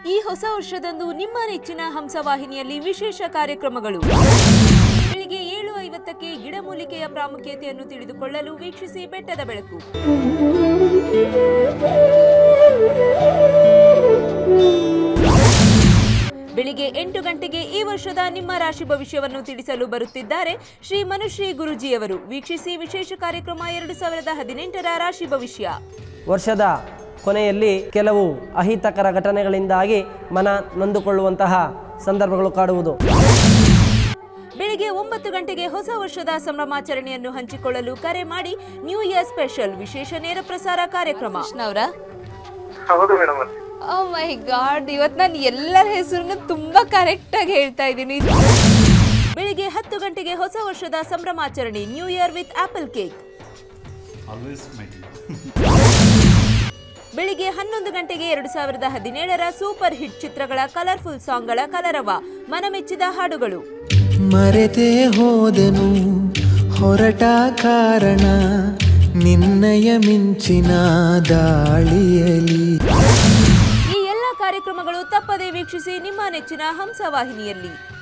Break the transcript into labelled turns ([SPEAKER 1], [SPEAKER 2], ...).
[SPEAKER 1] ಈ ಹೊಸ ವರ್ಷದಂದು ನಿಮ್ಮ ನೆಚ್ಚಿನ ಹಂಸವಾಹಿನಿಯಲ್ಲಿ ವಿಶೇಷ ಕಾರ್ಯಕ್ರಮಗಳು ಬೆಳಿಗ್ಗೆ ಏಳು ಐವತ್ತಕ್ಕೆ ಗಿಡಮೂಲಿಕೆಯ ಪ್ರಾಮುಖ್ಯತೆಯನ್ನು ತಿಳಿದುಕೊಳ್ಳಲು ವೀಕ್ಷಿಸಿ ಬೆಟ್ಟದ ಬೆಳಕು ಬೆಳಿಗ್ಗೆ ಎಂಟು ಗಂಟೆಗೆ ಈ ವರ್ಷದ ನಿಮ್ಮ ರಾಶಿ ಭವಿಷ್ಯವನ್ನು ತಿಳಿಸಲು ಬರುತ್ತಿದ್ದಾರೆ ಶ್ರೀ ಮನುಶ್ರೀ ಗುರುಜಿಯವರು ವೀಕ್ಷಿಸಿ ವಿಶೇಷ ಕಾರ್ಯಕ್ರಮ ಎರಡು ಸಾವಿರದ ಹದಿನೆಂಟರ ರಾಶಿ ಭವಿಷ್ಯ
[SPEAKER 2] ವರ್ಷದ ಕೊನೆಯಲ್ಲಿ ಕೆಲವು ಅಹಿತಕರ ಘಟನೆಗಳಿಂದಾಗಿ ಮನ ನೊಂದುಕೊಳ್ಳುವಂತಹ ಸಂದರ್ಭಗಳು ಕಾಡುವುದು
[SPEAKER 1] ಬೆಳಿಗ್ಗೆ ಒಂಬತ್ತು ಗಂಟೆಗೆ ಹೊಸ ವರ್ಷದ ಸಂಭ್ರಮಾಚರಣೆಯನ್ನು ಹಂಚಿಕೊಳ್ಳಲು ಕರೆ ಮಾಡಿ ನ್ಯೂ ಇಯರ್ ಸ್ಪೆಷಲ್ ವಿಶೇಷ ನೇರ ಪ್ರಸಾರ ಕಾರ್ಯಕ್ರಮ
[SPEAKER 3] ಅವರ
[SPEAKER 4] ಹೌದು ಮೇಡಮ್
[SPEAKER 3] ಓ ಮೈ ಗಾಡ್ ಇವತ್ತು ನಾನು ಎಲ್ಲರ ಹೆಸರನ್ನು ತುಂಬಾ ಕರೆಕ್ಟ್ ಆಗಿ ಹೇಳ್ತಾ ಇದ್ದೀನಿ
[SPEAKER 1] ಬೆಳಿಗ್ಗೆ ಹತ್ತು ಗಂಟೆಗೆ ಹೊಸ ವರ್ಷದ ಸಂಭ್ರಮಾಚರಣೆ new year with apple cake
[SPEAKER 5] always mighty.
[SPEAKER 1] ಬೆಳಿಗ್ಗೆ ಹನ್ನೊಂದು ಗಂಟೆಗೆ ಎರಡು ಸಾವಿರದ ಹದಿನೇಳರ ಸೂಪರ್ ಹಿಟ್ ಚಿತ್ರಗಳ ಕಲರ್ಫುಲ್ ಸಾಂಗ್ಗಳ ಕಲರವ ಮನಮೆಚ್ಚಿದ ಹಾಡುಗಳು
[SPEAKER 6] ಮರೆತೇ ಹೋದೆನು ಹೊರಟ ಕಾರಣ ನಿನ್ನಯ ಮಿಂಚಿನ ದಾಳಿಯಲಿ
[SPEAKER 1] ಈ ಎಲ್ಲ ಕಾರ್ಯಕ್ರಮಗಳು ತಪ್ಪದೇ ವೀಕ್ಷಿಸಿ ನಿಮ್ಮ ನೆಚ್ಚಿನ ಹಂಸವಾಹಿನಿಯಲ್ಲಿ